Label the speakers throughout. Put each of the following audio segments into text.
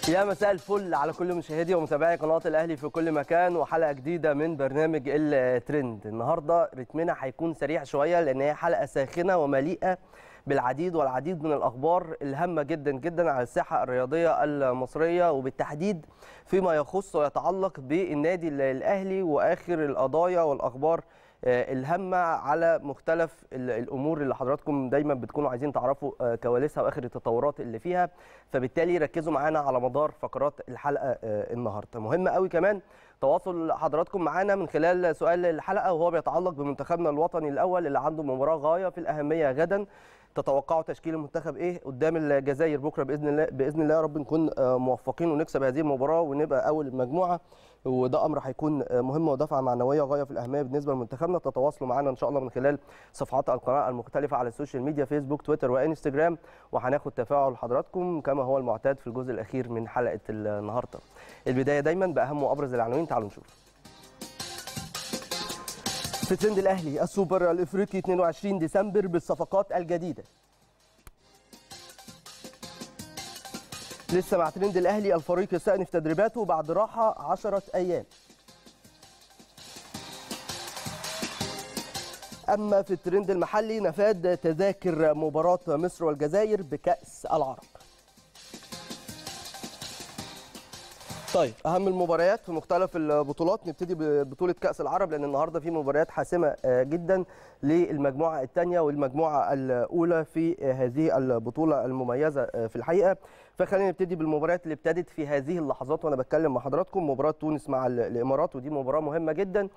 Speaker 1: يا مساء الفل على كل مشاهدي ومتابعي قناه الاهلي في كل مكان وحلقه جديده من برنامج الترند النهارده رتمنا هيكون سريع شويه لان هي حلقه ساخنه ومليئه بالعديد والعديد من الاخبار الهامه جدا جدا على الساحه الرياضيه المصريه وبالتحديد فيما يخص ويتعلق بالنادي الاهلي واخر القضايا والاخبار الهامه على مختلف الامور اللي حضراتكم دايما بتكونوا عايزين تعرفوا كواليسها واخر التطورات اللي فيها فبالتالي ركزوا معانا على مدار فقرات الحلقه النهارده مهم قوي كمان تواصل حضراتكم معانا من خلال سؤال الحلقه وهو بيتعلق بمنتخبنا الوطني الاول اللي عنده مباراه غايه في الاهميه غدا تتوقعوا تشكيل المنتخب ايه قدام الجزائر بكره باذن الله باذن الله يا رب نكون موفقين ونكسب هذه المباراه ونبقى اول مجموعه وده امر هيكون مهم ودفعه معنويه غايه في الاهميه بالنسبه لمنتخبنا تتواصلوا معنا ان شاء الله من خلال صفحات القناه المختلفه على السوشيال ميديا فيسبوك تويتر وانستجرام وهناخد تفاعل حضراتكم كما هو المعتاد في الجزء الاخير من حلقه النهارده البدايه دايما باهم وابرز العناوين تعالوا نشوف في ترند الاهلي السوبر الافريقي 22 ديسمبر بالصفقات الجديده لسه مع ترند الاهلي الفريق يستأنف تدريباته بعد راحه 10 ايام اما في الترند المحلي نفاد تذاكر مباراه مصر والجزائر بكاس العرب طيب اهم المباريات في مختلف البطولات نبتدي ببطوله كاس العرب لان النهارده في مباريات حاسمه جدا للمجموعه الثانيه والمجموعه الاولى في هذه البطوله المميزه في الحقيقه فخلينا نبتدي بالمباريات اللي ابتدت في هذه اللحظات وانا بتكلم مع حضراتكم مباراه تونس مع الامارات ودي مباراه مهمه جدا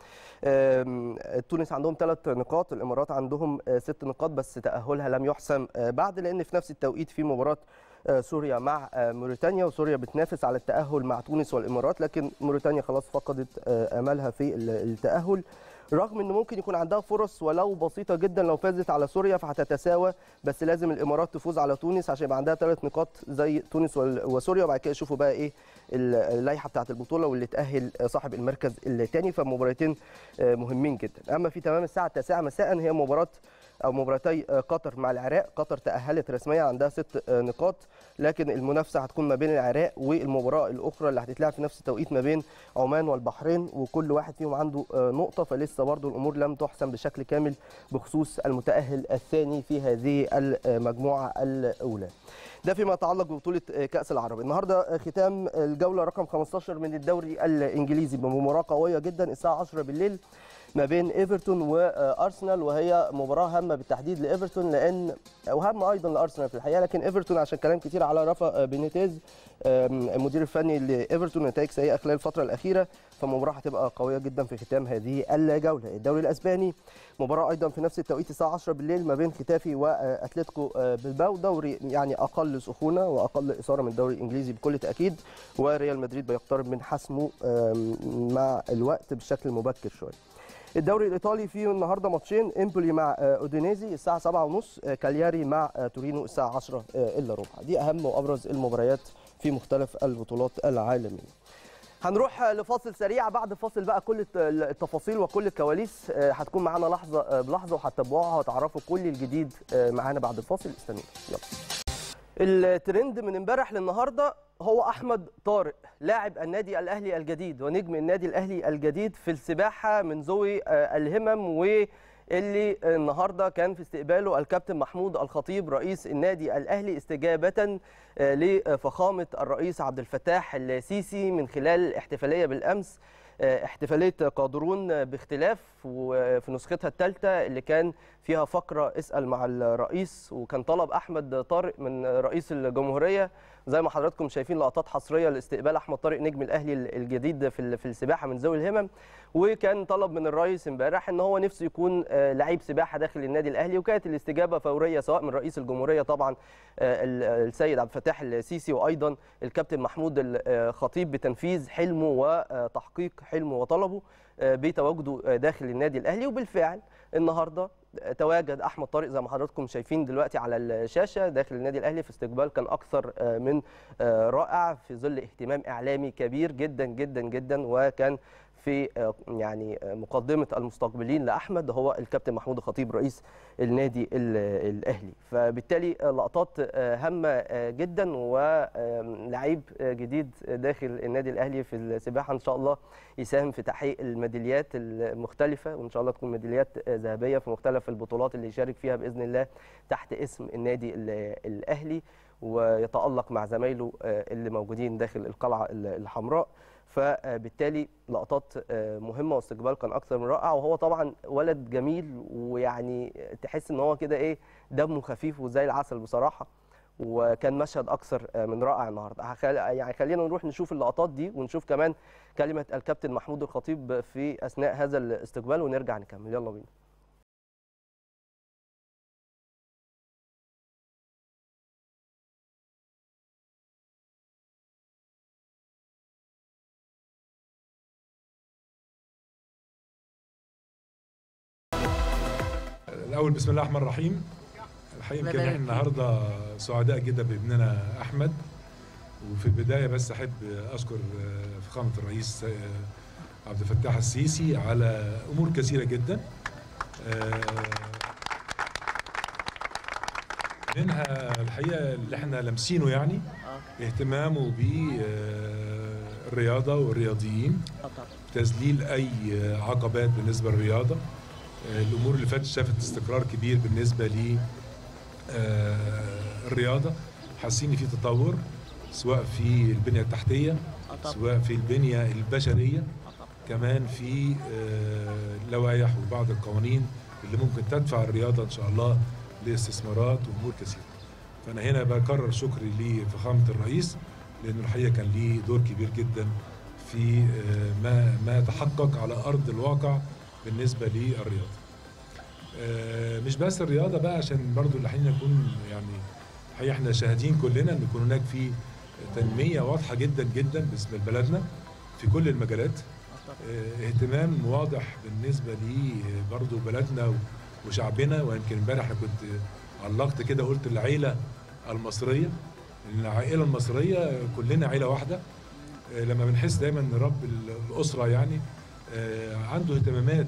Speaker 1: تونس عندهم ثلاث نقاط الامارات عندهم ست نقاط بس تاهلها لم يحسم بعد لان في نفس التوقيت في مباراه سوريا مع موريتانيا وسوريا بتنافس على التأهل مع تونس والإمارات لكن موريتانيا خلاص فقدت أملها في التأهل رغم ان ممكن يكون عندها فرص ولو بسيطه جدا لو فازت على سوريا فهتتساوى بس لازم الامارات تفوز على تونس عشان يبقى عندها ثلاث نقاط زي تونس وسوريا وبعد كده يشوفوا بقى ايه اللائحه بتاعه البطوله واللي تاهل صاحب المركز الثاني فمباراتين مهمين جدا اما في تمام الساعه 9 مساء هي مباراه او مباراتي قطر مع العراق قطر تاهلت رسميا عندها ست نقاط لكن المنافسه هتكون ما بين العراق والمباراه الاخرى اللي هتتلعب في نفس التوقيت ما بين عمان والبحرين وكل واحد فيهم عنده نقطه فلسه برضو الامور لم تحسم بشكل كامل بخصوص المتاهل الثاني في هذه المجموعه الاولى ده فيما يتعلق ببطوله كاس العرب النهارده ختام الجوله رقم 15 من الدوري الانجليزي بمباراه قويه جدا الساعه 10 بالليل ما بين ايفرتون وارسنال وهي مباراه هامه بالتحديد لايفرتون لان وهامه ايضا لارسنال في الحقيقه لكن ايفرتون عشان كلام كتير على رافا بينيتيز المدير الفني لايفرتون نتائج سيئه خلال الفتره الاخيره فمباراه هتبقى قويه جدا في ختام هذه الجوله الدوري الاسباني مباراه ايضا في نفس التوقيت الساعه 10 بالليل ما بين ختافي واتلتيكو بلباو دوري يعني اقل سخونه واقل اثاره من الدوري الانجليزي بكل تاكيد وريال مدريد بيقترب من حسمه مع الوقت بشكل مبكر شويه الدوري الايطالي فيه النهارده ماتشين امبولي مع اودينيزي الساعه 7:30 كالياري مع تورينو الساعه 10 الا ربع دي اهم وابرز المباريات في مختلف البطولات العالميه هنروح لفاصل سريع بعد فاصل بقى كل التفاصيل وكل الكواليس هتكون معانا لحظه بلحظه وهتتابعوها وتعرفوا كل الجديد معانا بعد الفاصل استنونا يلا الترند من امبارح للنهارده هو احمد طارق لاعب النادي الاهلي الجديد ونجم النادي الاهلي الجديد في السباحه من ذوي الهمم واللي النهارده كان في استقباله الكابتن محمود الخطيب رئيس النادي الاهلي استجابه لفخامه الرئيس عبد الفتاح السيسي من خلال احتفاليه بالامس احتفاليه قادرون باختلاف وفي نسختها الثالثه اللي كان فيها فقره اسال مع الرئيس وكان طلب احمد طارق من رئيس الجمهوريه زي ما حضراتكم شايفين لقطات حصريه لاستقبال احمد طارق نجم الاهلي الجديد في في السباحه من ذوي الهمم وكان طلب من الرئيس امبارح ان هو نفسه يكون لعيب سباحه داخل النادي الاهلي وكانت الاستجابه فوريه سواء من رئيس الجمهوريه طبعا السيد عبد الفتاح السيسي وايضا الكابتن محمود الخطيب بتنفيذ حلمه وتحقيق حلمه وطلبه بتواجده داخل النادي الاهلي وبالفعل النهارده تواجد احمد طارق زي ما حضراتكم شايفين دلوقتي على الشاشه داخل النادي الاهلي في استقبال كان اكثر من رائع في ظل اهتمام اعلامي كبير جدا جدا جدا وكان في آه، يعني آه، مقدمه المستقبلين لاحمد هو الكابتن محمود الخطيب رئيس النادي ال- الاهلي فبالتالي آه، لقطات آه، هامه آه، جدا ولعيب جديد داخل النادي الاهلي في السباحه ان شاء الله يساهم في تحقيق الميداليات المختلفه وان شاء الله تكون ميداليات آه، ذهبيه في مختلف البطولات اللي يشارك فيها باذن الله تحت اسم النادي ال- الاهلي ويتالق مع زمايله آه، اللي موجودين داخل القلعه ال- الحمراء فبالتالي لقطات آه، مهمه واستقبال كان اكثر من رائع وهو طبعا ولد جميل ويعني تحس ان هو كده ايه دمه خفيف وزي العسل بصراحه وكان مشهد اكثر آه، من رائع النهارده هخل- يعني خلينا نروح نشوف اللقطات دي ونشوف كمان كلمه الكابتن محمود الخطيب في اثناء هذا الاستقبال ونرجع نكمل يلا بينا
Speaker 2: الاول بسم الله الرحمن الرحيم الحقيقه يمكن احنا النهارده سعداء جدا بابننا احمد وفي البدايه بس احب اشكر فخامه الرئيس عبد الفتاح السيسي على امور كثيره جدا منها الحقيقه اللي احنا لامسينه يعني اهتمامه بالرياضه والرياضيين تذليل اي عقبات بالنسبه للرياضه الامور اللي فاتت شافت استقرار كبير بالنسبه ل الرياضه حاسين في تطور سواء في البنيه التحتيه سواء في البنيه البشريه كمان في لوائح وبعض القوانين اللي ممكن تدفع الرياضه ان شاء الله لاستثمارات وامور كثيره فانا هنا بكرر شكري لفخامه الرئيس لانه الحقيقه كان ليه دور كبير جدا في ما ما تحقق على ارض الواقع بالنسبه للرياضه. مش بس الرياضه بقى عشان برضو اللي احنا نكون يعني الحقيقه احنا شاهدين كلنا ان يكون هناك في تنميه واضحه جدا جدا بالنسبه لبلدنا في كل المجالات. اهتمام واضح بالنسبه لي برضو بلدنا وشعبنا ويمكن امبارح انا كنت علقت كده قلت العيله المصريه العائله المصريه كلنا عيله واحده لما بنحس دايما ان رب الاسره يعني عنده اهتمامات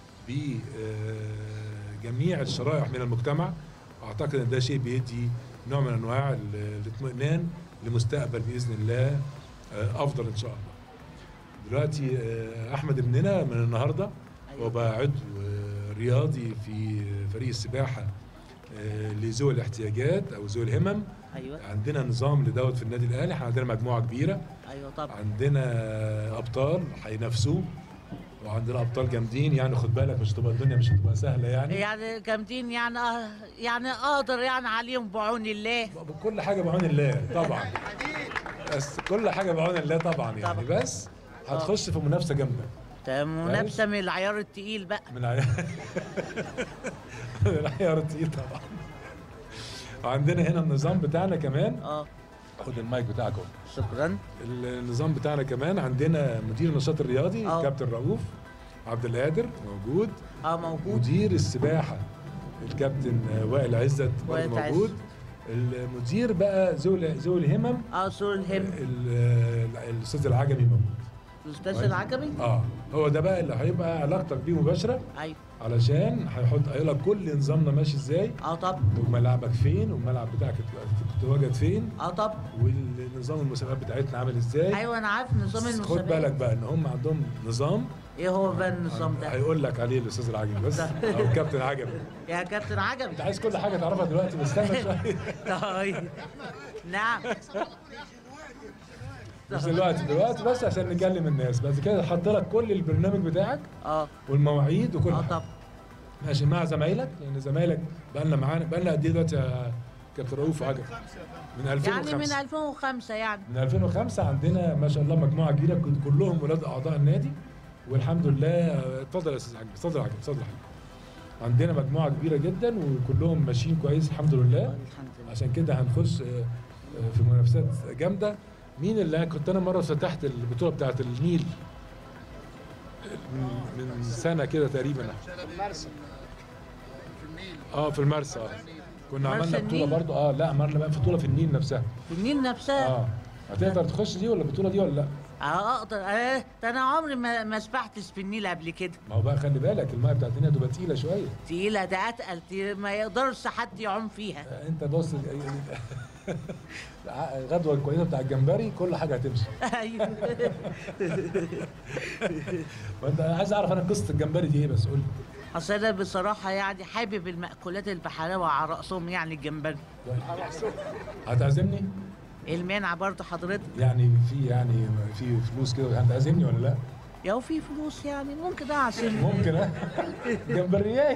Speaker 2: بجميع الشرائح من المجتمع اعتقد ان ده شيء بيدي نوع من انواع الاطمئنان لمستقبل باذن الله افضل ان شاء الله. دلوقتي احمد ابننا من النهارده هو بقى عضو رياضي في فريق السباحه لذوي الاحتياجات او ذوي الهمم
Speaker 3: ايوه
Speaker 2: عندنا نظام لدوت في النادي الاهلي احنا عندنا مجموعه كبيره
Speaker 3: ايوه طبعا
Speaker 2: عندنا ابطال هينافسوه وعندنا ابطال جامدين يعني خد بالك مش هتبقى الدنيا مش هتبقى سهله يعني
Speaker 3: يعني جامدين يعني آه يعني اقدر يعني عليهم بعون الله
Speaker 2: كل حاجه بعون الله طبعا بس كل حاجه بعون الله طبعا يعني
Speaker 3: طبعا.
Speaker 2: بس هتخش في منافسه جامده
Speaker 3: ده منافسه من العيار التقيل بقى
Speaker 2: من العيار من العيار التقيل طبعا وعندنا هنا النظام بتاعنا كمان
Speaker 3: اه
Speaker 2: خد المايك بتاعك اهو
Speaker 3: شكرا
Speaker 2: النظام بتاعنا كمان عندنا مدير النشاط الرياضي
Speaker 3: آه.
Speaker 2: كابتن رؤوف عبد القادر موجود
Speaker 3: اه موجود
Speaker 2: مدير السباحه الكابتن وائل عزت برضه
Speaker 3: وائل عزت.
Speaker 2: موجود المدير بقى ذوي ذوي الهمم
Speaker 3: اه سور الهم
Speaker 2: ال- الاستاذ العجمي موجود
Speaker 3: الاستاذ العجمي
Speaker 2: اه هو ده بقى اللي هيبقى علاقتك بيه مباشره
Speaker 3: ايوه
Speaker 2: علشان هيحط هيقول لك كل نظامنا ماشي ازاي
Speaker 3: اه طب
Speaker 2: وملعبك فين والملعب بتاعك تتواجد فين
Speaker 3: اه طب
Speaker 2: والنظام المسابقات بتاعتنا عامل ازاي
Speaker 3: ايوه انا عارف نظام
Speaker 2: بس
Speaker 3: المسابقات
Speaker 2: خد بالك بقى ان هم عندهم نظام
Speaker 3: ايه هو بقى النظام ده
Speaker 2: هيقول لك عليه الاستاذ العجمي بس
Speaker 3: ده.
Speaker 2: او كابتن عجمي
Speaker 3: يا كابتن عجمي
Speaker 2: انت عايز كل حاجه تعرفها دلوقتي بس استنى شويه
Speaker 3: طيب نعم
Speaker 2: مش دلوقتي دلوقتي بس عشان نكلم الناس بعد كده حط لك كل البرنامج بتاعك
Speaker 3: اه
Speaker 2: والمواعيد وكل
Speaker 3: اه
Speaker 2: حاجه
Speaker 3: طب
Speaker 2: ماشي مع زمايلك لان زمايلك بقى لنا معانا بقى لنا قد ايه دلوقتي يا كابتن رؤوف عجب من 2005
Speaker 3: يعني من 2005 يعني
Speaker 2: من 2005 عندنا ما شاء الله مجموعه كبيره كل- كلهم ولاد اعضاء النادي والحمد لله اتفضل يا استاذ عجب اتفضل يا عجب اتفضل يا حبيبي عندنا مجموعه كبيره جدا وكلهم ماشيين كويس الحمد لله
Speaker 3: الحمد لله
Speaker 2: عشان كده هنخش آه، آه، في منافسات جامده مين اللي كنت انا مره فتحت البطوله بتاعت النيل من من سنه كده تقريبا اه في المرسى اه كنا
Speaker 3: مرسى
Speaker 2: عملنا بطوله
Speaker 3: النيل؟
Speaker 2: برضو اه لا عملنا بقى في بطوله في النيل نفسها
Speaker 3: في النيل نفسها
Speaker 2: اه هتقدر تخش دي ولا البطوله دي ولا لا
Speaker 3: اه اقدر اه ده انا عمري ما ما سبحتش في النيل قبل كده
Speaker 2: ما هو بقى خلي بالك الميه بتاعت الدنيا تبقى تقيله شويه
Speaker 3: تقيله ده اتقل تقيلة، ما يقدرش حد يعوم فيها
Speaker 2: انت بص غدوه الكويسه بتاع الجمبري كل حاجه هتمشي
Speaker 3: ايوه
Speaker 2: وانت عايز اعرف انا قصه الجمبري دي ايه بس قول لي
Speaker 3: اصل انا بصراحه يعني حابب المأكولات البحريه وعلى راسهم يعني الجمبري
Speaker 2: هتعزمني
Speaker 3: إيه المانع برضه حضرتك
Speaker 2: يعني في يعني في فلوس كده هتعزمني ولا لا
Speaker 3: لو في فلوس يعني ممكن اعزم
Speaker 2: ممكن ها جمبريات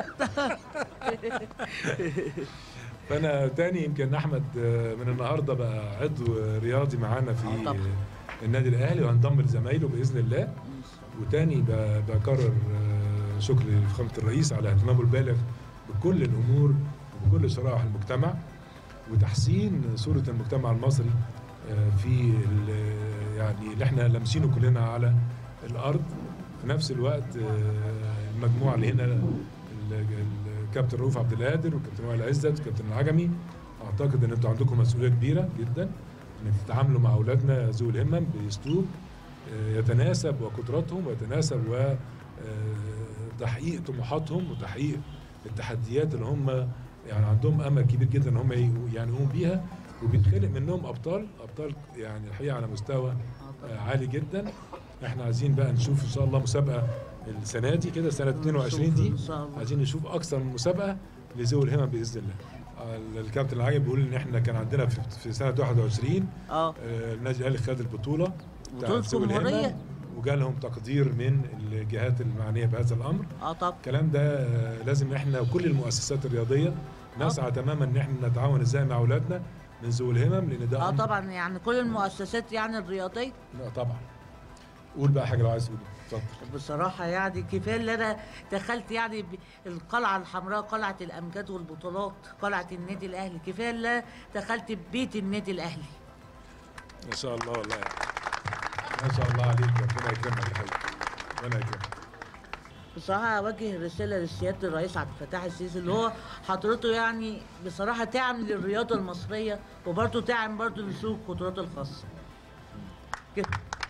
Speaker 2: فانا تاني يمكن احمد آه، من النهارده بقى عضو رياضي معانا
Speaker 3: آه
Speaker 2: في
Speaker 3: طبعا.
Speaker 2: النادي الاهلي وهنضم لزمايله باذن الله وتاني ب- بكرر آه، شكري لفخامه الرئيس على اهتمامه البالغ بكل الامور وبكل شرائح المجتمع وتحسين صوره المجتمع المصري آه، في ال- يعني اللي احنا لامسينه كلنا على الارض في نفس الوقت آه، المجموعه اللي هنا ال- ال- الكابتن رؤوف عبد القادر والكابتن وائل عزت والكابتن العجمي اعتقد ان انتوا عندكم مسؤوليه كبيره جدا ان تتعاملوا مع اولادنا ذوي الهمم باسلوب آه، يتناسب وقدراتهم ويتناسب وتحقيق طموحاتهم وتحقيق التحديات اللي هم يعني عندهم امل كبير جدا ان هم ي- يعني يقوموا بيها وبيتخلق منهم ابطال ابطال يعني الحقيقه على مستوى آه، عالي جدا احنا عايزين بقى نشوف ان شاء الله مسابقه السنه دي كده سنه 22 دي
Speaker 3: إن شاء الله.
Speaker 2: عايزين نشوف اكثر من مسابقه لذوي الهمم باذن الله آه، الكابتن العاجب بيقول ان احنا كان عندنا في في سنه 21
Speaker 3: اه
Speaker 2: آه، النادي الاهلي خد البطوله بتاعت
Speaker 3: بطولة
Speaker 2: ذوي الهمم
Speaker 3: جمهورية.
Speaker 2: وجالهم تقدير من الجهات المعنيه بهذا الامر
Speaker 3: اه طب
Speaker 2: الكلام ده آه، لازم احنا وكل المؤسسات الرياضيه نسعى تماما ان احنا نتعاون ازاي مع اولادنا من ذوي الهمم لان ده
Speaker 3: اه
Speaker 2: أمر-
Speaker 3: طبعا يعني كل المؤسسات يعني الرياضيه
Speaker 2: لا طبعا قول بقى حاجه لو عايز تقولها اتفضل
Speaker 3: بصراحة يعني كفاية اللي أنا دخلت يعني ب- القلعة الحمراء قلعة الأمجاد والبطولات قلعة النادي الأهلي كفاية اللي أنا دخلت بيت النادي الأهلي
Speaker 2: ما شاء الله والله ما شاء الله عليك ربنا يكرمك يا حبيبي ربنا يكرمك
Speaker 3: بصراحة أوجه رسالة لسيادة الرئيس عبد الفتاح السيسي اللي هو حضرته يعني بصراحة دعم للرياضة المصرية وبرضه دعم برضه لسوق القدرات الخاصة كده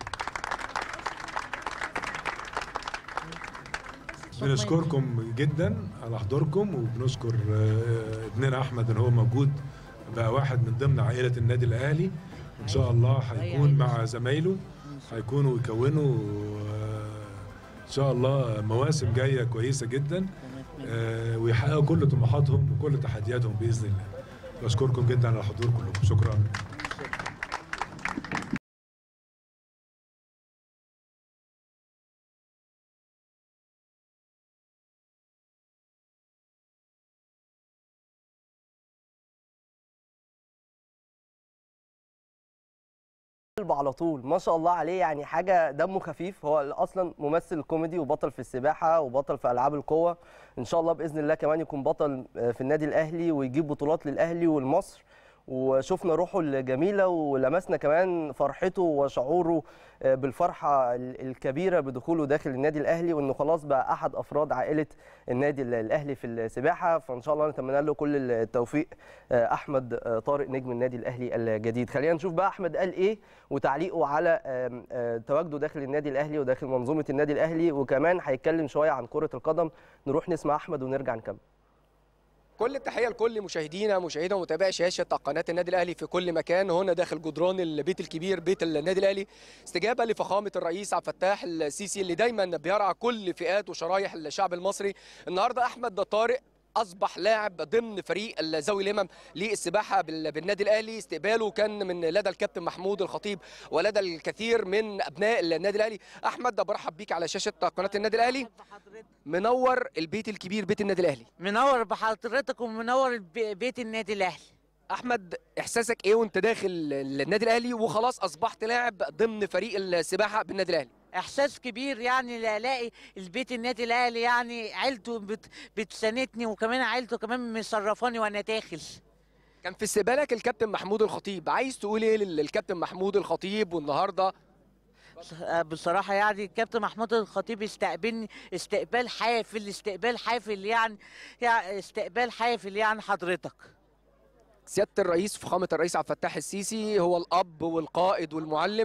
Speaker 2: بنشكركم جدا على حضوركم وبنشكر آه، ابننا احمد ان هو موجود بقى واحد من ضمن عائله النادي الاهلي ان شاء الله هيكون مع زمايله هيكونوا يكونوا آه، ان شاء الله مواسم جايه كويسه جدا آه، ويحققوا كل طموحاتهم وكل تحدياتهم باذن الله بشكركم جدا على الحضور كلكم شكرا
Speaker 1: قلب على طول ما شاء الله عليه يعني حاجه دمه خفيف هو اصلا ممثل كوميدي وبطل في السباحه وبطل في العاب القوه ان شاء الله باذن الله كمان يكون بطل في النادي الاهلي ويجيب بطولات للاهلي ولمصر وشفنا روحه الجميله ولمسنا كمان فرحته وشعوره بالفرحه الكبيره بدخوله داخل النادي الاهلي وانه خلاص بقى احد افراد عائله النادي الاهلي في السباحه فان شاء الله نتمنى له كل التوفيق احمد طارق نجم النادي الاهلي الجديد خلينا نشوف بقى احمد قال ايه وتعليقه على تواجده داخل النادي الاهلي وداخل منظومه النادي الاهلي وكمان هيتكلم شويه عن كره القدم نروح نسمع احمد ونرجع نكمل
Speaker 4: كل التحيه لكل مشاهدينا مشاهدينا ومتابعي شاشه قناه النادي الاهلي في كل مكان هنا داخل جدران البيت الكبير بيت النادي الاهلي استجابه لفخامه الرئيس عبد الفتاح السيسي اللي دايما بيرعى كل فئات وشرايح الشعب المصري النهارده احمد طارق اصبح لاعب ضمن فريق ذوي الهمم للسباحه بالنادي الاهلي استقباله كان من لدى الكابتن محمود الخطيب ولدى الكثير من ابناء النادي الاهلي احمد برحب بيك على شاشه قناه النادي الاهلي منور البيت الكبير بيت النادي الاهلي
Speaker 3: منور بحضرتك ومنور بيت النادي الاهلي
Speaker 4: احمد احساسك ايه وانت داخل النادي الاهلي وخلاص اصبحت لاعب ضمن فريق السباحه بالنادي الاهلي
Speaker 3: احساس كبير يعني الاقي البيت النادي الاهلي يعني عيلته بت بتساندني وكمان عيلته كمان مصرفاني وانا داخل
Speaker 4: كان في استقبالك الكابتن محمود الخطيب عايز تقول ايه للكابتن محمود الخطيب والنهارده
Speaker 3: بصراحه يعني الكابتن محمود الخطيب استقبلني استقبال حافل استقبال حافل يعني, يعني استقبال حافل يعني حضرتك
Speaker 4: سياده الرئيس فخامه الرئيس عبد الفتاح السيسي هو الاب والقائد والمعلم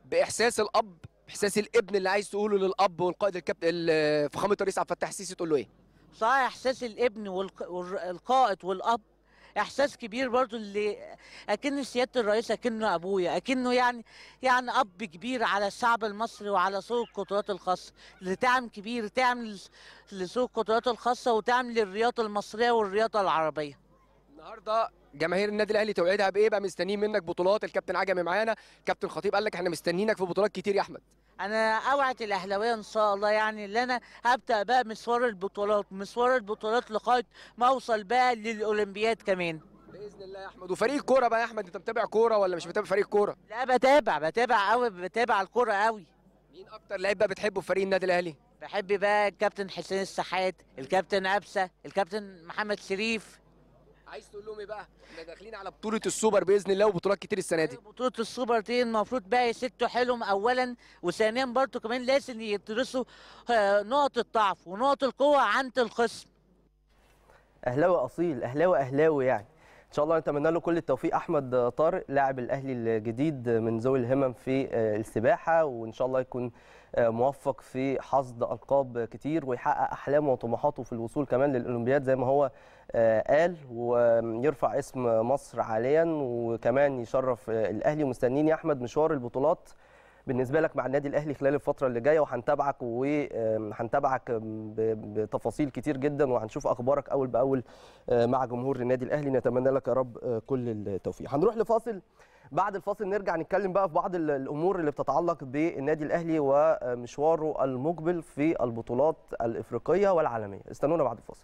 Speaker 4: باحساس الاب احساس الابن اللي عايز تقوله للاب والقائد الكابتن ال- فخامه الرئيس عبد الفتاح السيسي تقول له ايه
Speaker 3: صحيح احساس الابن والق- والقائد والاب احساس كبير برضو اللي اكن سياده الرئيس اكنه ابويا اكنه يعني يعني اب كبير على الشعب المصري وعلى سوق القطارات الخاصه اللي تعمل كبير تعمل لسوق القطارات الخاصه وتعمل للرياضه المصريه والرياضه العربيه
Speaker 4: النهارده جماهير النادي الاهلي توعدها بايه بقى مستنيين منك بطولات الكابتن عجمي معانا كابتن خطيب قال لك احنا مستنيينك في بطولات كتير يا احمد
Speaker 3: انا اوعد الاهلاويه ان شاء الله يعني اللي انا هبدا بقى مشوار البطولات مشوار البطولات لغايه ما اوصل بقى للاولمبياد كمان
Speaker 4: باذن الله يا احمد وفريق كوره بقى يا احمد انت متابع كوره ولا مش متابع فريق كوره
Speaker 3: لا بتابع بتابع قوي بتابع الكوره قوي
Speaker 4: مين اكتر لعيب بقى بتحبه في فريق النادي الاهلي
Speaker 3: بحب بقى الكابتن حسين السحات الكابتن أبسة الكابتن محمد شريف
Speaker 4: عايز تقول لهم ايه بقى احنا داخلين على بطوله السوبر باذن الله وبطولات كتير السنه دي
Speaker 3: بطولة السوبر دي المفروض بقى يسدوا حيلهم أولا وثانيا برضو كمان لازم يدرسوا آه، نقط الضعف ونقط القوة عند الخصم
Speaker 1: اهلاوي اصيل اهلاوي اهلاوي يعني ان شاء الله نتمنى له كل التوفيق احمد طارق لاعب الاهلي الجديد من ذوي الهمم في السباحه وان شاء الله يكون موفق في حصد القاب كتير ويحقق احلامه وطموحاته في الوصول كمان للاولمبياد زي ما هو قال ويرفع اسم مصر عاليا وكمان يشرف الاهلي ومستنيين يا احمد مشوار البطولات بالنسبه لك مع النادي الاهلي خلال الفتره اللي جايه وهنتابعك وهنتابعك بتفاصيل كتير جدا وهنشوف اخبارك اول باول مع جمهور النادي الاهلي نتمنى لك يا رب كل التوفيق هنروح لفاصل بعد الفاصل نرجع نتكلم بقى في بعض الامور اللي بتتعلق بالنادي الاهلي ومشواره المقبل في البطولات الافريقيه والعالميه استنونا بعد الفاصل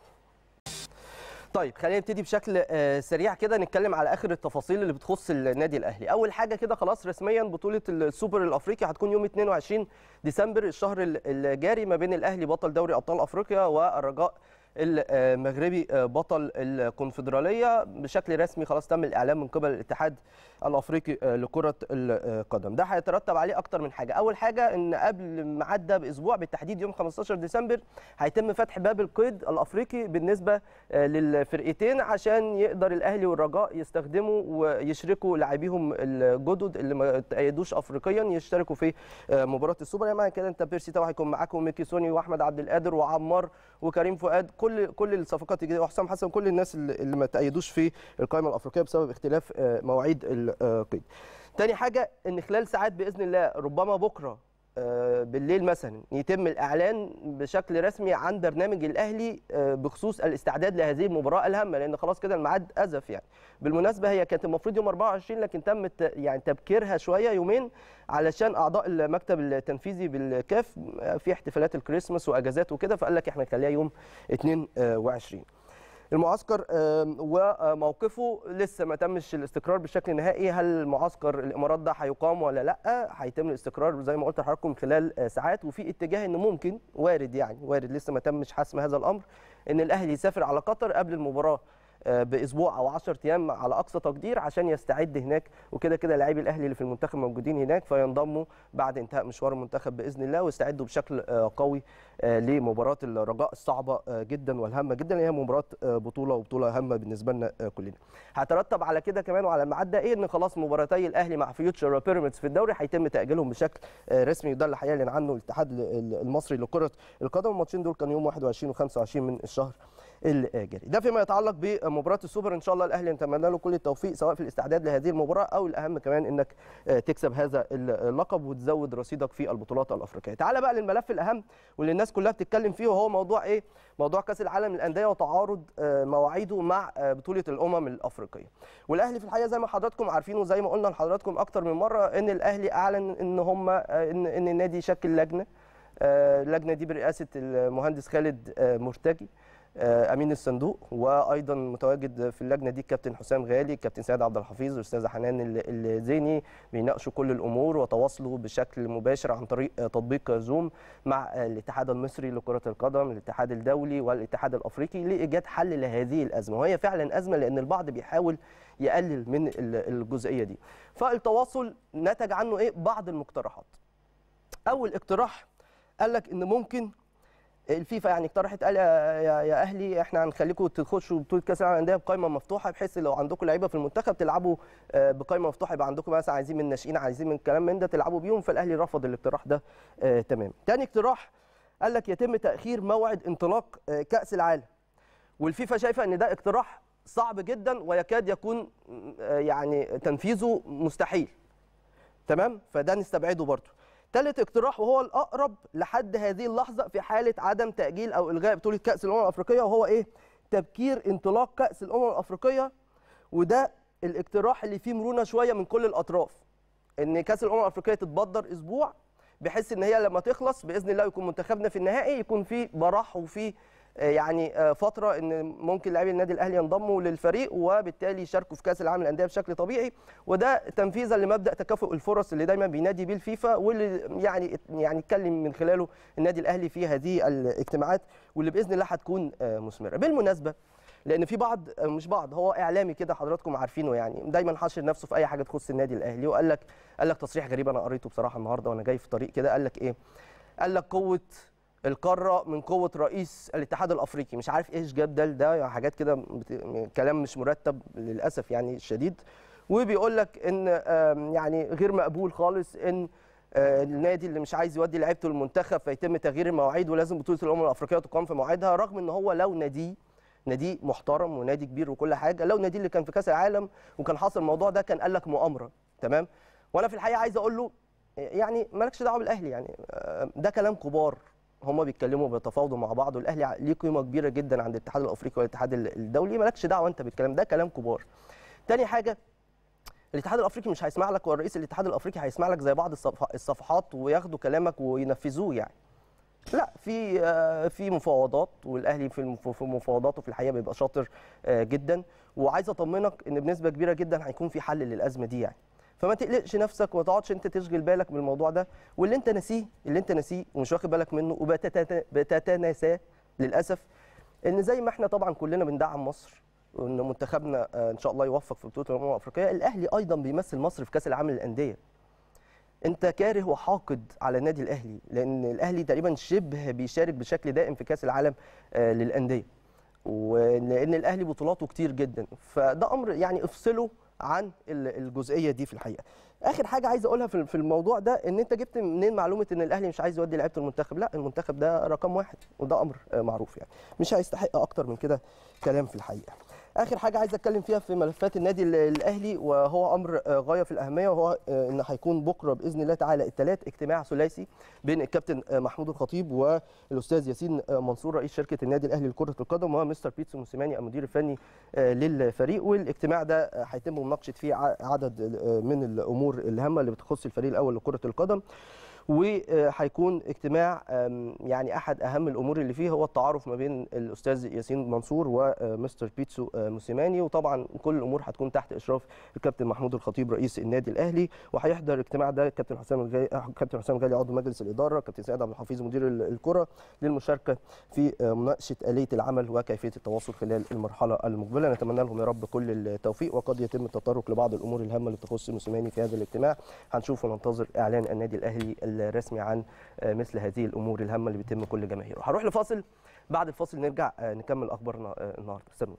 Speaker 1: طيب خلينا نبتدي بشكل سريع كده نتكلم على اخر التفاصيل اللي بتخص النادي الاهلي اول حاجه كده خلاص رسميا بطوله السوبر الافريقي هتكون يوم 22 ديسمبر الشهر الجاري ما بين الاهلي بطل دوري ابطال افريقيا والرجاء المغربي بطل الكونفدراليه بشكل رسمي خلاص تم الاعلان من قبل الاتحاد الافريقي لكره القدم ده هيترتب عليه اكتر من حاجه اول حاجه ان قبل ميعاد ده باسبوع بالتحديد يوم 15 ديسمبر هيتم فتح باب القيد الافريقي بالنسبه للفرقتين عشان يقدر الاهلي والرجاء يستخدموا ويشركوا لاعبيهم الجدد اللي ما تأيدوش افريقيا يشتركوا في مباراه السوبر يعني كده انت بيرسي تاو هيكون معاكم ميكي سوني واحمد عبد القادر وعمار وكريم فؤاد كل كل الصفقات الجديده وحسام حسن كل الناس اللي ما تأيدوش في القائمه الافريقيه بسبب اختلاف مواعيد القيد. تاني حاجه ان خلال ساعات باذن الله ربما بكره بالليل مثلا يتم الاعلان بشكل رسمي عن برنامج الاهلي بخصوص الاستعداد لهذه المباراه الهامه لان خلاص كده الميعاد ازف يعني بالمناسبه هي كانت المفروض يوم 24 لكن تم يعني تبكيرها شويه يومين علشان اعضاء المكتب التنفيذي بالكاف في احتفالات الكريسماس واجازات وكده فقال لك احنا نخليها يوم 22 المعسكر وموقفه لسه ما تمش الاستقرار بشكل نهائي هل معسكر الامارات ده هيقام ولا لا هيتم الاستقرار زي ما قلت لحضراتكم خلال ساعات وفي اتجاه انه ممكن وارد يعني وارد لسه ما تمش حسم هذا الامر ان الاهلي يسافر على قطر قبل المباراه باسبوع او 10 ايام على اقصى تقدير عشان يستعد هناك وكده كده لاعبي الاهلي اللي في المنتخب موجودين هناك فينضموا بعد انتهاء مشوار المنتخب باذن الله ويستعدوا بشكل قوي لمباراه الرجاء الصعبه جدا والهامه جدا هي مباراه بطوله وبطوله هامه بالنسبه لنا كلنا. هترتب على كده كمان وعلى الميعاد ده ايه ان خلاص مباراتي الاهلي مع فيوتشر بيراميدز في الدوري هيتم تاجيلهم بشكل رسمي وده اللي هيعلن عنه الاتحاد المصري لكره القدم الماتشين دول كانوا يوم 21 و25 من الشهر الجاري ده فيما يتعلق بمباراه السوبر ان شاء الله الاهلي نتمنى له كل التوفيق سواء في الاستعداد لهذه المباراه او الاهم كمان انك تكسب هذا اللقب وتزود رصيدك في البطولات الافريقيه تعال بقى للملف الاهم واللي الناس كلها بتتكلم فيه وهو موضوع ايه موضوع كاس العالم للانديه وتعارض مواعيده مع بطوله الامم الافريقيه والاهلي في الحقيقه زي ما حضراتكم عارفين وزي ما قلنا لحضراتكم اكتر من مره ان الاهلي اعلن ان هم ان, إن النادي شكل لجنه اللجنه دي برئاسه المهندس خالد مرتجي امين الصندوق وايضا متواجد في اللجنه دي الكابتن حسام غالي الكابتن سيد عبد الحفيظ والاستاذه حنان الزيني بيناقشوا كل الامور وتواصلوا بشكل مباشر عن طريق تطبيق زوم مع الاتحاد المصري لكره القدم الاتحاد الدولي والاتحاد الافريقي لايجاد حل لهذه الازمه وهي فعلا ازمه لان البعض بيحاول يقلل من الجزئيه دي فالتواصل نتج عنه ايه بعض المقترحات اول اقتراح قال لك ان ممكن الفيفا يعني اقترحت قال يا, يا, يا اهلي احنا هنخليكم تخشوا بطوله كاس العالم للانديه بقائمه مفتوحه بحيث لو عندكم لعيبه في المنتخب تلعبوا آه، بقائمه مفتوحه يبقى عندكم مثلا عايزين من الناشئين عايزين من كلام من ده تلعبوا بيهم فالاهلي رفض الاقتراح ده آه، تمام تاني اقتراح قال لك يتم تاخير موعد انطلاق آه، كاس العالم والفيفا شايفه ان ده اقتراح صعب جدا ويكاد يكون آه، يعني تنفيذه مستحيل تمام فده نستبعده برضه ثالث اقتراح وهو الاقرب لحد هذه اللحظه في حاله عدم تاجيل او الغاء بطوله كاس الامم الافريقيه وهو ايه تبكير انطلاق كاس الامم الافريقيه وده الاقتراح اللي فيه مرونه شويه من كل الاطراف ان كاس الامم الافريقيه تتبدر اسبوع بحيث ان هي لما تخلص باذن الله يكون منتخبنا في النهائي يكون في براح وفي آه، يعني آه، فتره ان ممكن لاعبي النادي الاهلي ينضموا للفريق وبالتالي يشاركوا في كاس العالم للانديه بشكل طبيعي وده تنفيذا لمبدا تكافؤ الفرص اللي دايما بينادي بيه الفيفا واللي يعني يعني اتكلم من خلاله النادي الاهلي في هذه الاجتماعات واللي باذن الله هتكون آه، مثمره بالمناسبه لان في بعض آه، مش بعض هو اعلامي كده حضراتكم عارفينه يعني دايما حاشر نفسه في اي حاجه تخص النادي الاهلي وقال لك قال لك تصريح غريب انا قريته بصراحه النهارده وانا جاي في طريق كده قال لك ايه قال لك قوه القاره من قوه رئيس الاتحاد الافريقي مش عارف ايش جاب ده ده يعني حاجات كده بت- كلام مش مرتب للاسف يعني الشديد وبيقول لك ان آم، يعني غير مقبول خالص ان آه، النادي اللي مش عايز يودي لعيبته المنتخب فيتم تغيير المواعيد ولازم بطوله الامم الافريقيه تقام في موعدها رغم ان هو لو ناديه نادي محترم ونادي كبير وكل حاجه لو نادي اللي كان في كاس العالم وكان حاصل الموضوع ده كان قال لك مؤامره تمام وانا في الحقيقه عايز اقول له يعني مالكش دعوه بالاهلي يعني آه، ده كلام كبار هما بيتكلموا بيتفاوضوا مع بعض والاهلي ليه قيمه كبيره جدا عند الاتحاد الافريقي والاتحاد الدولي مالكش دعوه انت بالكلام ده كلام كبار تاني حاجه الاتحاد الافريقي مش هيسمع لك ورئيس الاتحاد الافريقي هيسمع لك زي بعض الصفح- الصفحات وياخدوا كلامك وينفذوه يعني لا في آه، في مفاوضات والاهلي في المف- في مفاوضاته في الحقيقه بيبقى شاطر آه، جدا وعايز اطمنك ان بنسبه كبيره جدا هيكون في حل للازمه دي يعني فما تقلقش نفسك وما تقعدش انت تشغل بالك بالموضوع ده واللي انت ناسيه اللي انت ناسيه ومش واخد بالك منه وبتتناساه للاسف ان زي ما احنا طبعا كلنا بندعم مصر وان منتخبنا آه، ان شاء الله يوفق في بطوله الامم الافريقيه الاهلي ايضا بيمثل مصر في كاس العالم للانديه انت كاره وحاقد على النادي الاهلي لان الاهلي تقريبا شبه بيشارك بشكل دائم في كاس العالم آه، للانديه ولان الاهلي بطولاته كتير جدا فده امر يعني افصله عن ال- الجزئيه دي في الحقيقه اخر حاجه عايز اقولها في في الموضوع ده ان انت جبت منين معلومه ان الاهلي مش عايز يودي لعيبه المنتخب لا المنتخب ده رقم واحد وده امر آه، معروف يعني مش هيستحق اكتر من كده كلام في الحقيقه اخر حاجه عايز اتكلم فيها في ملفات النادي ال- الاهلي وهو امر آه، غايه في الاهميه وهو آه، ان هيكون بكره باذن الله تعالى الثلاث اجتماع ثلاثي بين الكابتن آه، محمود الخطيب والاستاذ ياسين آه، منصور رئيس شركه النادي الاهلي لكره القدم ومستر بيتسو موسيماني المدير الفني آه، للفريق والاجتماع ده آه، هيتم مناقشه فيه ع- عدد آه، من الامور الهامه اللي بتخص الفريق الاول لكره القدم وهيكون اجتماع آم، يعني احد اهم الامور اللي فيه هو التعارف ما بين الاستاذ ياسين منصور ومستر بيتسو آه، موسيماني وطبعا كل الامور هتكون تحت اشراف الكابتن محمود الخطيب رئيس النادي الاهلي وهيحضر الاجتماع ده كابتن حسام الغالي كابتن حسام الغالي عضو مجلس الاداره كابتن سيد عبد الحفيظ مدير ال- الكره للمشاركه في آه، مناقشه اليه العمل وكيفيه التواصل خلال المرحله المقبله نتمنى لهم يا رب كل التوفيق وقد يتم التطرق لبعض الامور الهامه اللي تخص موسيماني في هذا الاجتماع هنشوف وننتظر اعلان النادي الاهلي الرسمي عن آه، مثل هذه الامور الهامه اللي بيتم كل جماهيره هروح لفاصل بعد الفاصل نرجع آه، نكمل اخبارنا آه، النهارده استنونا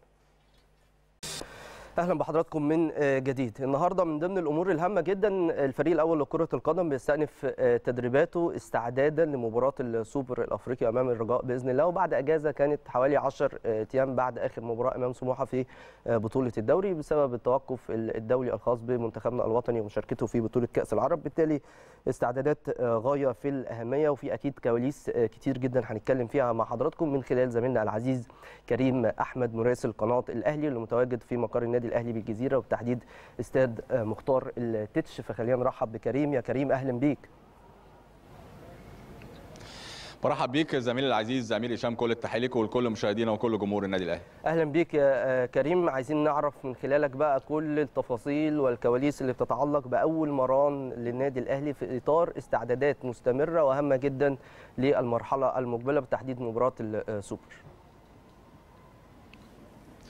Speaker 1: اهلا بحضراتكم من آه، جديد النهارده من ضمن الامور الهامه جدا الفريق الاول لكره القدم بيستأنف آه، تدريباته استعدادا لمباراه السوبر الافريقي امام الرجاء باذن الله وبعد اجازه كانت حوالي 10 ايام بعد اخر مباراه امام سموحه في آه، بطوله الدوري بسبب التوقف ال- الدولي الخاص بمنتخبنا الوطني ومشاركته في بطوله كاس العرب بالتالي استعدادات آه، غايه في الاهميه وفي اكيد كواليس آه، كتير جدا هنتكلم فيها مع حضراتكم من خلال زميلنا العزيز كريم احمد مراسل قناه الاهلي اللي متواجد في مقر النادي الاهلي بالجزيره وبتحديد استاد آه، مختار التتش فخلينا نرحب بكريم يا كريم اهلا بيك
Speaker 5: برحب بيك زميلي العزيز زميل هشام كل التحيه ليك ولكل مشاهدينا وكل جمهور النادي الاهلي
Speaker 1: اهلا بيك يا آه، كريم عايزين نعرف من خلالك بقى كل التفاصيل والكواليس اللي بتتعلق باول مران للنادي الاهلي في اطار استعدادات مستمره وهامه جدا للمرحله المقبله بتحديد مباراه السوبر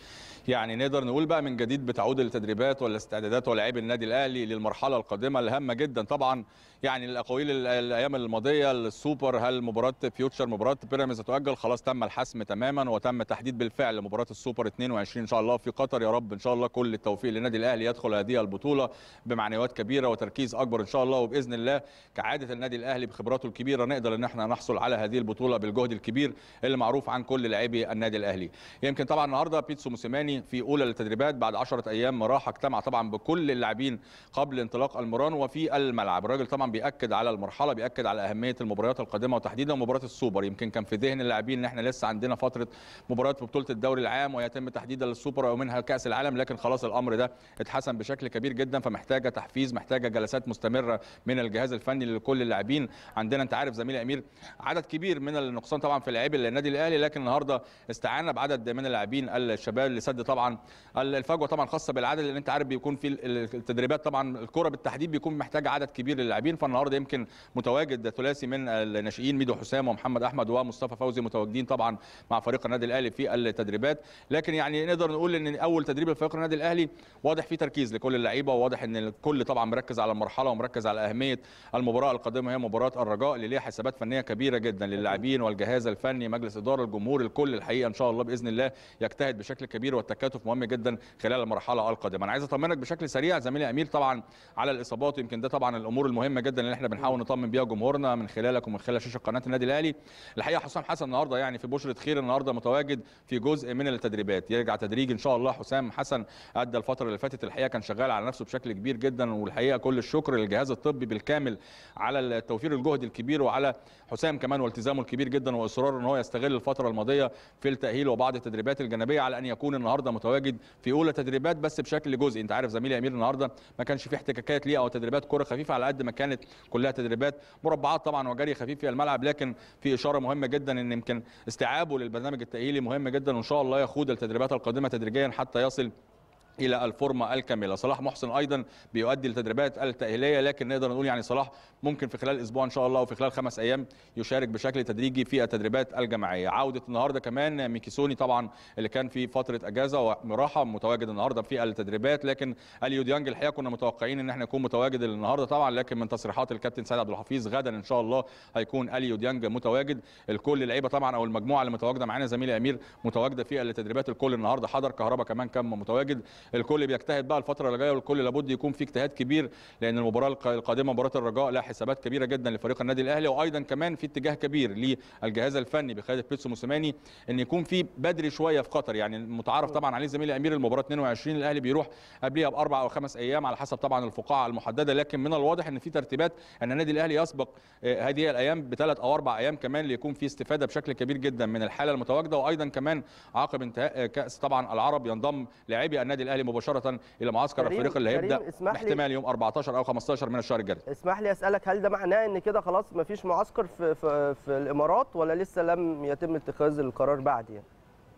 Speaker 5: يعني نقدر نقول بقى من جديد بتعود التدريبات والاستعدادات ولاعبي النادي الاهلي للمرحله القادمه الهامه جدا طبعا يعني الاقاويل ال- الايام الماضيه السوبر هل مباراه فيوتشر مباراه بيراميدز هتؤجل خلاص تم الحسم تماما وتم تحديد بالفعل مباراه السوبر 22 ان شاء الله في قطر يا رب ان شاء الله كل التوفيق للنادي الاهلي يدخل هذه البطوله بمعنويات كبيره وتركيز اكبر ان شاء الله وباذن الله كعاده النادي الاهلي بخبراته الكبيره نقدر ان احنا نحصل على هذه البطوله بالجهد الكبير اللي معروف عن كل لاعبي النادي الاهلي يمكن طبعا النهارده بيتسو موسيماني في اولى التدريبات بعد 10 ايام راحه اجتمع طبعا بكل اللاعبين قبل انطلاق المران وفي الملعب الراجل طبعا بياكد على المرحله بياكد على اهميه المباريات القادمه وتحديدا مباراه السوبر يمكن كان في ذهن اللاعبين ان احنا لسه عندنا فتره مباريات في بطوله الدوري العام ويتم تحديدا للسوبر ومنها كاس العالم لكن خلاص الامر ده اتحسن بشكل كبير جدا فمحتاجه تحفيز محتاجه جلسات مستمره من الجهاز الفني لكل اللاعبين عندنا انت عارف زميلي امير عدد كبير من النقصان طبعا في لاعبي النادي الاهلي لكن النهارده استعانا بعدد من اللاعبين الشباب لسد طبعا الفجوه طبعا خاصه بالعدد اللي انت عارف بيكون في التدريبات طبعا الكره بالتحديد بيكون محتاج عدد كبير للاعبين فالنهارده يمكن متواجد ثلاثي من الناشئين ميدو حسام ومحمد احمد ومصطفى فوزي متواجدين طبعا مع فريق النادي الاهلي في التدريبات لكن يعني نقدر نقول ان اول تدريب لفريق النادي الاهلي واضح فيه تركيز لكل اللعيبه وواضح ان الكل طبعا مركز على المرحله ومركز على اهميه المباراه القادمه هي مباراه الرجاء اللي ليها حسابات فنيه كبيره جدا للاعبين والجهاز الفني مجلس اداره الجمهور الكل الحقيقه ان شاء الله باذن الله يجتهد بشكل كبير والتكاتف مهم جدا خلال المرحله القادمه انا عايز اطمنك بشكل سريع زميلي امير طبعا على الاصابات يمكن ده طبعا الامور المهمه جدا اللي احنا بنحاول نطمن بيها جمهورنا من خلالك ومن خلال شاشه قناه النادي الاهلي الحقيقه حسام حسن النهارده يعني في بشره خير النهارده متواجد في جزء من التدريبات يرجع تدريج ان شاء الله حسام حسن ادى الفتره اللي فاتت الحقيقه كان شغال على نفسه بشكل كبير جدا والحقيقه كل الشكر للجهاز الطبي بالكامل على التوفير الجهد الكبير وعلى حسام كمان والتزامه الكبير جدا واصراره ان هو يستغل الفتره الماضيه في التاهيل وبعض التدريبات الجانبيه على ان يكون النهارده متواجد في اولى تدريبات بس بشكل جزئي انت عارف زميلي امير النهارده ما كانش في احتكاكات ليه او تدريبات كره خفيفه على قد ما كانت كلها تدريبات مربعات طبعا وجري خفيف في الملعب لكن في اشاره مهمه جدا ان يمكن استيعابه للبرنامج التاهيلي مهم جدا وان شاء الله يخوض التدريبات القادمه تدريجيا حتى يصل الى الفورمه الكامله صلاح محسن ايضا بيؤدي التدريبات التاهيليه لكن نقدر نقول يعني صلاح ممكن في خلال اسبوع ان شاء الله وفي خلال خمس ايام يشارك بشكل تدريجي في التدريبات الجماعيه عوده النهارده كمان ميكيسوني طبعا اللي كان في فتره اجازه وراحه متواجد النهارده في التدريبات لكن اليو ديانج الحقيقه كنا متوقعين ان احنا يكون متواجد النهارده طبعا لكن من تصريحات الكابتن سيد عبد الحفيظ غدا ان شاء الله هيكون اليو ديانج متواجد الكل اللعيبه طبعا او المجموعه اللي متواجده معانا زميلي امير متواجده في التدريبات الكل النهارده حضر كهربا كمان كان متواجد الكل بيجتهد بقى الفتره اللي جايه والكل لابد يكون في اجتهاد كبير لان المباراه القادمه مباراه الرجاء لها حسابات كبيره جدا لفريق النادي الاهلي وايضا كمان في اتجاه كبير للجهاز الفني بقياده بيتسو موسيماني ان يكون في بدري شويه في قطر يعني المتعارف طبعا عليه زميلي امير المباراه 22 الاهلي بيروح قبلها باربع او خمس ايام على حسب طبعا الفقاعه المحدده لكن من الواضح ان في ترتيبات ان النادي الاهلي يسبق هذه الايام بثلاث او اربع ايام كمان ليكون في استفاده بشكل كبير جدا من الحاله المتواجده وايضا كمان عقب انتهاء كاس طبعا العرب ينضم لاعبي النادي الاهلي مباشره الى معسكر
Speaker 1: كريم-
Speaker 5: الفريق اللي
Speaker 1: كريم،
Speaker 5: هيبدا
Speaker 1: اسمح لي-
Speaker 5: احتمال يوم 14 او 15 من الشهر الجاري
Speaker 1: اسمح لي اسالك هل ده معناه ان كده خلاص مفيش معسكر في في, في الامارات ولا لسه لم يتم اتخاذ القرار بعد يعني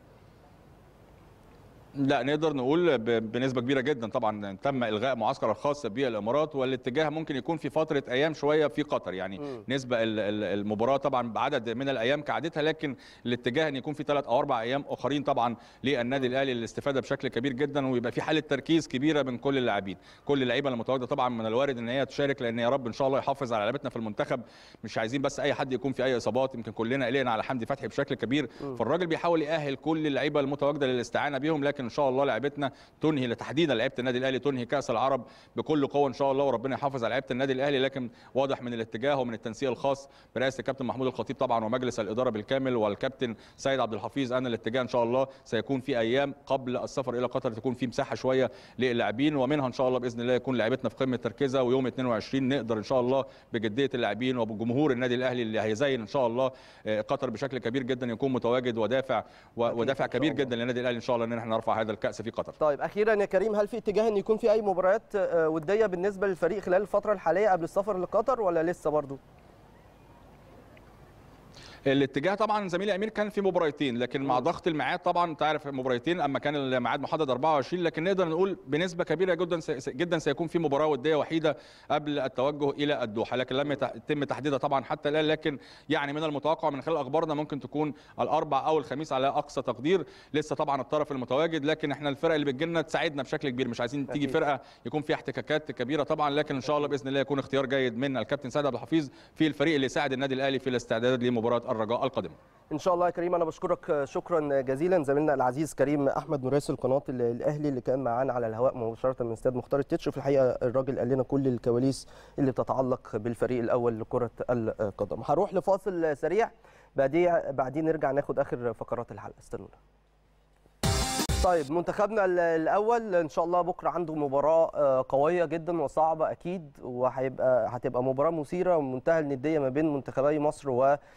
Speaker 5: لا نقدر نقول ب- بنسبه كبيره جدا طبعا تم الغاء معسكر الخاص بالامارات والاتجاه ممكن يكون في فتره ايام شويه في قطر يعني
Speaker 1: مم.
Speaker 5: نسبه ال- ال- المباراه طبعا بعدد من الايام كعادتها لكن الاتجاه ان يكون في ثلاث او اربع ايام اخرين طبعا للنادي الاهلي للاستفاده بشكل كبير جدا ويبقى في حاله تركيز كبيره من كل اللاعبين كل اللعيبه المتواجده طبعا من الوارد ان هي تشارك لان يا رب ان شاء الله يحافظ على لعيبتنا في المنتخب مش عايزين بس اي حد يكون في اي اصابات يمكن كلنا قلقنا على حمدي فتحي بشكل كبير فالراجل بيحاول يأهل كل اللعيبه المتواجده للاستعانه بيهم لكن ان شاء الله لعيبتنا تنهي تحديدا لعيبه النادي الاهلي تنهي كاس العرب بكل قوه ان شاء الله وربنا يحافظ على لعيبه النادي الاهلي لكن واضح من الاتجاه ومن التنسيق الخاص برئاسه الكابتن محمود الخطيب طبعا ومجلس الاداره بالكامل والكابتن سيد عبد الحفيظ ان الاتجاه ان شاء الله سيكون في ايام قبل السفر الى قطر تكون في مساحه شويه للاعبين ومنها ان شاء الله باذن الله يكون لعيبتنا في قمه تركيزها ويوم 22 نقدر ان شاء الله بجديه اللاعبين وبجمهور النادي الاهلي اللي هيزين ان شاء الله آه، قطر بشكل كبير جدا يكون متواجد ودافع و-
Speaker 1: أكيد
Speaker 5: ودافع
Speaker 1: إن شاء
Speaker 5: كبير
Speaker 1: الله.
Speaker 5: جدا للنادي الاهلي ان شاء الله ان احنا نرفع هذا الكاس في قطر
Speaker 1: طيب اخيرا يا كريم هل في اتجاه ان يكون في اي مباريات آه، وديه بالنسبه للفريق خلال الفتره الحاليه قبل السفر لقطر ولا لسه برضو
Speaker 5: الاتجاه طبعا زميلي امير كان في مباراتين لكن مع ضغط الميعاد طبعا انت عارف مباراتين اما كان الميعاد محدد 24 لكن نقدر نقول بنسبه كبيره جدا جدا سيكون في مباراه وديه وحيده قبل التوجه الى الدوحه لكن لم يتم تحديدها طبعا حتى الان لكن يعني من المتوقع من خلال اخبارنا ممكن تكون الاربع او الخميس على اقصى تقدير لسه طبعا الطرف المتواجد لكن احنا الفرق اللي بتجي لنا تساعدنا بشكل كبير مش عايزين تيجي
Speaker 1: أكيد.
Speaker 5: فرقه يكون فيها احتكاكات كبيره طبعا لكن ان شاء الله باذن الله يكون اختيار جيد من الكابتن سيد عبد الحفيظ في الفريق اللي يساعد النادي الاهلي في الاستعداد لمباراه الرجاء القادمه
Speaker 1: ان شاء الله يا كريم انا بشكرك شكرا جزيلا زميلنا العزيز كريم احمد مراسل قناه ال- الاهلي اللي كان معانا على الهواء مباشره من استاد مختار التتش في الحقيقه الراجل قال لنا كل الكواليس اللي بتتعلق بالفريق الاول لكره القدم هروح لفاصل سريع بعدين بعدين نرجع ناخد اخر فقرات الحلقه استنونا طيب منتخبنا ال- الاول ان شاء الله بكره عنده مباراه آه، قويه جدا وصعبه اكيد وهيبقى هتبقى مباراه مثيره ومنتهى النديه ما بين منتخبي مصر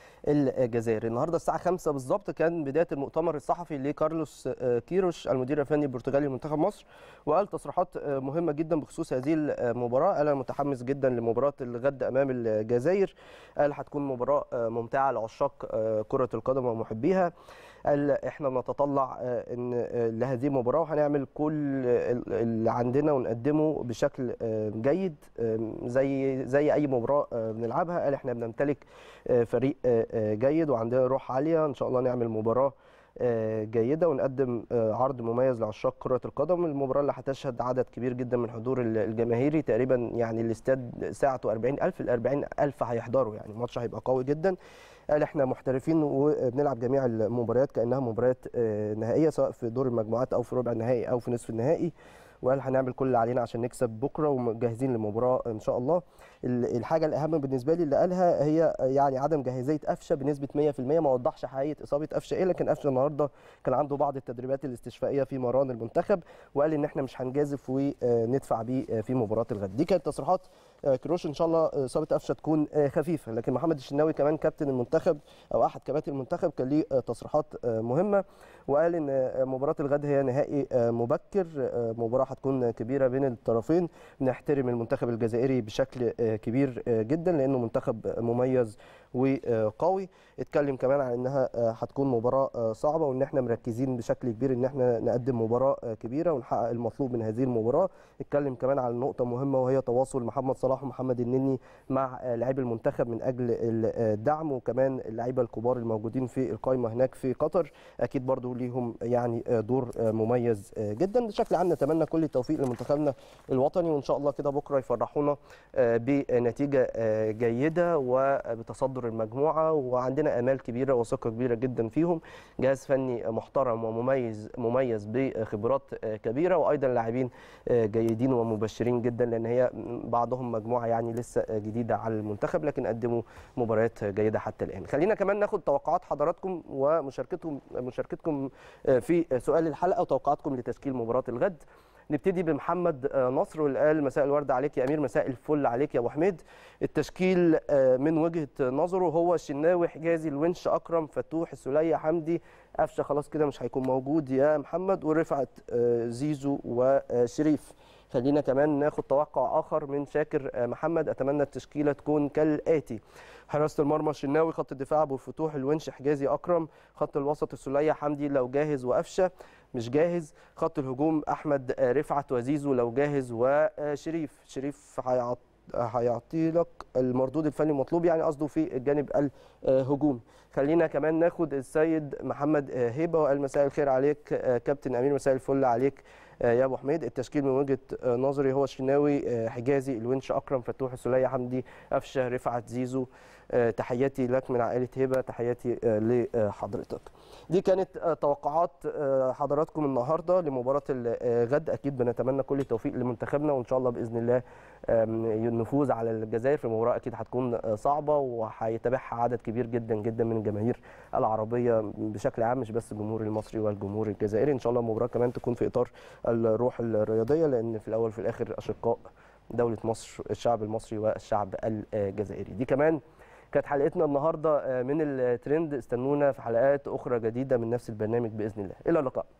Speaker 1: والجزائر النهارده الساعه 5 بالظبط كان بدايه المؤتمر الصحفي لكارلوس آه، كيروش المدير الفني البرتغالي لمنتخب مصر وقال تصريحات آه، مهمه جدا بخصوص هذه المباراه قال انا متحمس جدا لمباراه الغد امام الجزائر قال هتكون مباراه آه، ممتعه لعشاق آه، كره القدم ومحبيها قال احنا بنتطلع آه، ان آه، لهذه المباراه وهنعمل كل ال- اللي عندنا ونقدمه بشكل آه، جيد آه، زي زي اي مباراه آه، بنلعبها قال احنا بنمتلك آه، فريق آه، آه، جيد وعندنا روح عاليه ان شاء الله نعمل مباراه آه، جيده ونقدم آه، عرض مميز لعشاق كره القدم المباراه اللي هتشهد عدد كبير جدا من حضور ال- الجماهيري تقريبا يعني الاستاد ساعته 40000 ال 40000 هيحضروا يعني الماتش هيبقى قوي جدا قال احنا محترفين وبنلعب جميع المباريات كانها مباريات آه، نهائيه سواء في دور المجموعات او في ربع النهائي او في نصف النهائي وقال هنعمل كل اللي علينا عشان نكسب بكره وجاهزين للمباراه ان شاء الله ال- الحاجه الاهم بالنسبه لي اللي قالها هي يعني عدم جاهزيه قفشه بنسبه 100% ما وضحش حقيقه اصابه قفشه ايه لكن قفشه النهارده كان عنده بعض التدريبات الاستشفائيه في مران المنتخب وقال ان احنا مش هنجازف وندفع بيه في مباراه الغد دي كانت تصريحات آه، كروش ان شاء الله آه، اصابه قفشه تكون آه، خفيفه لكن محمد الشناوي كمان كابتن المنتخب او احد كباتن المنتخب كان ليه آه، تصريحات آه، مهمه وقال ان آه، مباراه الغد هي نهائي آه، مبكر آه، مباراه هتكون كبيره بين الطرفين نحترم المنتخب الجزائري بشكل آه، كبير آه، جدا لانه منتخب مميز وقوي اتكلم كمان عن انها آه، هتكون مباراه آه، صعبه وان احنا مركزين بشكل كبير ان احنا نقدم مباراه آه، كبيره ونحقق المطلوب من هذه المباراه اتكلم كمان عن نقطه مهمه وهي تواصل محمد صلاح ومحمد النني مع آه، لاعبي المنتخب من اجل الدعم وكمان اللعيبه الكبار الموجودين في القائمه هناك في قطر اكيد برضو ليهم يعني آه، دور آه، مميز آه، جدا بشكل عام نتمنى كل التوفيق لمنتخبنا الوطني وان شاء الله كده بكره يفرحونا آه، بنتيجه آه، جيده وبتصدر المجموعه وعندنا امال كبيره وثقه كبيره جدا فيهم جهاز فني محترم ومميز مميز بخبرات آه، كبيره وايضا لاعبين آه، جيدين ومبشرين جدا لان هي بعضهم مجموعه يعني لسه آه، جديده على المنتخب لكن قدموا مباريات جيده حتى الان خلينا كمان ناخد توقعات حضراتكم ومشاركتكم مشاركتكم آه، في سؤال الحلقه وتوقعاتكم لتشكيل مباراه الغد نبتدي بمحمد آه، نصر واللي قال مساء الورد عليك يا امير مساء الفل عليك يا ابو حميد التشكيل آه، من وجهه نظره هو الشناوي حجازي الونش اكرم فتوح السليه حمدي قفشه خلاص كده مش هيكون موجود يا محمد ورفعت آه، زيزو وشريف خلينا كمان ناخد توقع اخر من شاكر آه، محمد اتمنى التشكيله تكون كالاتي حراسه المرمى الشناوي خط الدفاع ابو الفتوح الونش حجازي اكرم خط الوسط السليه حمدي لو جاهز وقفشه مش جاهز خط الهجوم احمد آه، رفعت وزيزو لو جاهز وشريف شريف هيعط هيعطي لك المردود الفني المطلوب يعني قصده في الجانب الهجومي خلينا كمان ناخد السيد محمد آه، هيبه وقال مساء الخير عليك آه، كابتن امير مساء الفل عليك آه، يا ابو حميد التشكيل من وجهه آه، نظري هو الشناوي آه، حجازي الونش اكرم فتوح السليه حمدي قفشه رفعت زيزو آه، تحياتي لك من عائله هبه تحياتي آه، لحضرتك دي كانت آه، توقعات آه، حضراتكم النهارده لمباراه الغد اكيد بنتمنى كل التوفيق لمنتخبنا وان شاء الله باذن الله آم، النفوذ على الجزائر في مباراه اكيد هتكون آه، صعبه وهيتابعها عدد كبير جدا جدا من الجماهير العربيه بشكل عام مش بس الجمهور المصري والجمهور الجزائري ان شاء الله المباراه كمان تكون في اطار الروح الرياضيه لان في الاول وفي الاخر اشقاء دوله مصر الشعب المصري والشعب الجزائري دي كمان كانت حلقتنا النهارده آه، من الترند استنونا في حلقات اخرى جديده من نفس البرنامج باذن الله الى اللقاء